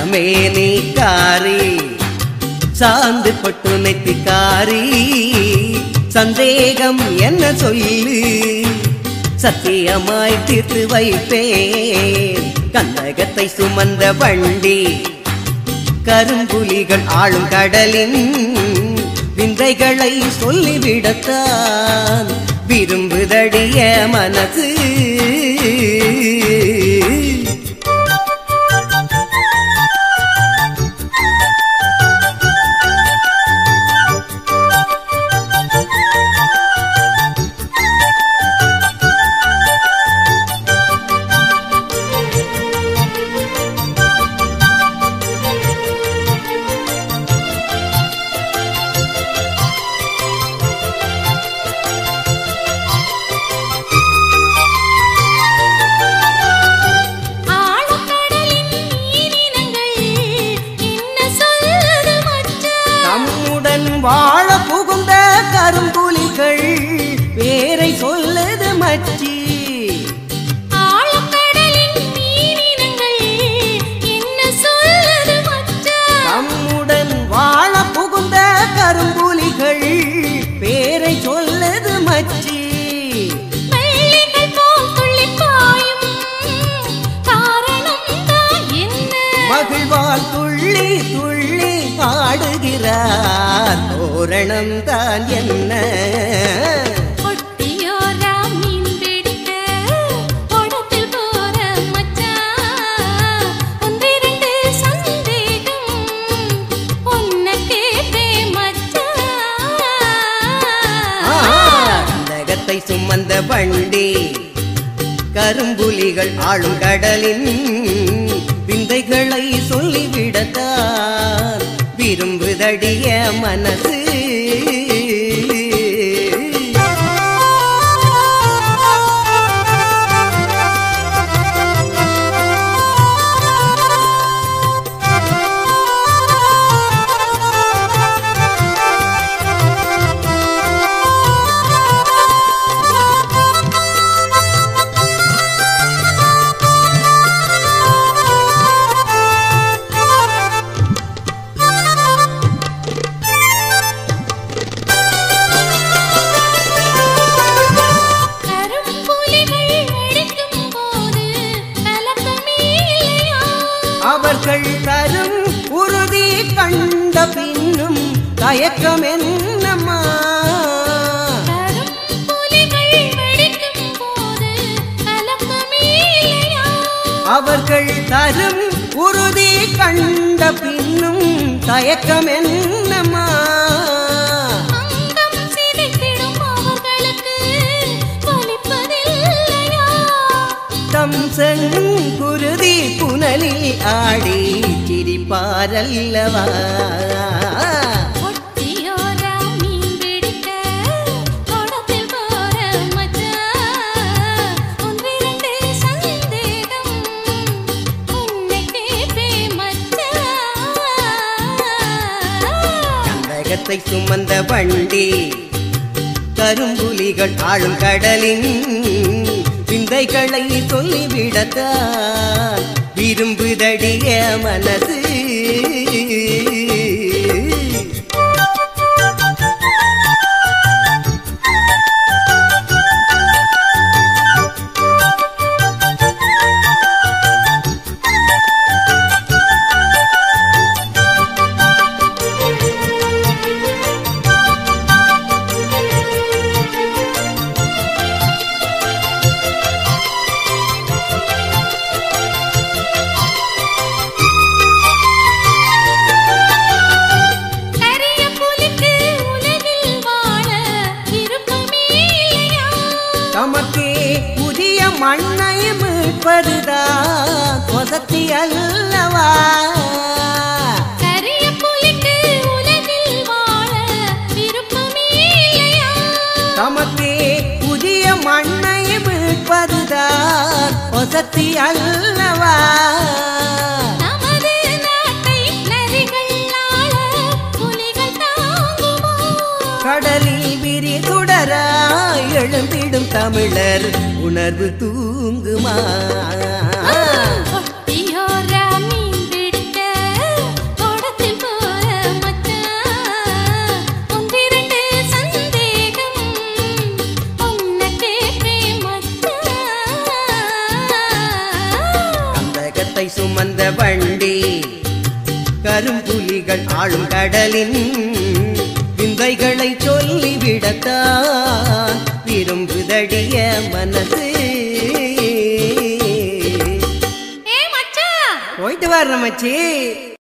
சந்தமேனிக்காரி சாந்து பட்டு நெத்திக்காரி சந்தேகம் என்ன சொல்லு சத்தியமாய் தீர்த்து வைப்பேன் கந்தகத்தை சுமந்த வண்டி கரும்புலிகள் ஆளும் கடலின் விந்தைகளை சொல்லிவிடத்தான் விரும்புதடிய மனசு ஆழக்கடலின் நீரினங்கள் என்ன சொல்லுது மச்சான் நம்முடன் வாழ புகுந்த கரும்புலிகள் பேரை சொல்லுது மச்சி ஆழக்கடலின் நீரினங்கள் என்ன சொல்லுது மச்சான் நம்முடன் வாழ புகுந்த கரும்புலிகள் பேரை சொல்லுது மச்சி பள்ளிகள் போல் துள்ளிப் பாயும் காரணம் தான் என்ன மகிழ்வால் துள்ளி துள்ளி ஆடுகிறார் தோரணம் தான் என்ன ஒட்டியோரா மீன் பிடிக்க ஓடத்தில் போற மச்சான் ஒன்றிரண்டு சந்தேகம் உன்னை கேட்பேன் மச்சான் கந்தகத்தை சுமந்த வண்டி கரும்புலிகள் ஆளும் கடலின் விந்தைகளை சொல்லிவிடத்தான் விரும்புதடிய மனசு கரும்புலிகள் அடிக்கும் போது கலக்கமே இல்லையா அவர்கள் தரும் உறுதி கண்ட பின்னும் தயக்கம் என்னம்மா கரும்புலிகள் வெடிக்கும் போது கலக்கமே இல்லையா அவர்கள் தரும் உறுதி கண்ட பின்னும் தயக்கம் என்னம்மா அங்கம் சிதைத்திடும் அவர்களுக்கு வலிப்பதில்லையா தம் குருதி புனலில் ஆடி சிரிப்பாரல்லவா ஒட்டியோரா மீன் பிடிக்க ஓடத்தில் போற மச்சான் ஒன்றிரண்டு சந்தேகம் உன்னை கேட்பேன் மச்சான் கந்தகத்தை சுமந்த வண்டி கரும்புலிகள் ஆளும் கடலின் விந்தைகளை சொல்லிவிடத்தான் விரும்புதடிய மனசு கரிய புலிக்கு உலகில் வாழ விருப்பமே இல்லையா தமக்கே புதிய மண்ணை மீட்பதுதான் கொசத்தி அல்லவா கரிய புலிக்கு உலகில் வாழ விருப்பமே இல்லையா தமக்கே புதிய மண்ணை மீட்பதுதான் கொசத்தி அல்லவா நமது நாட்டை நரிகள் ஆள புலிகள் தாங்குமோ கடலில் விரிதுடராய் எழுந்திடும் தமிழர் உணர்வு தூங்குமா ஒட்டியோரா மீன் பிடிக்க மனசே கரும்புலிகள் ஆளும் கடலின் விந்தைகளை சொல்லிவிடத்தான் விரும்புதடிய மனசு ஏ மச்சான் போயிட்டு வர்ற மச்சி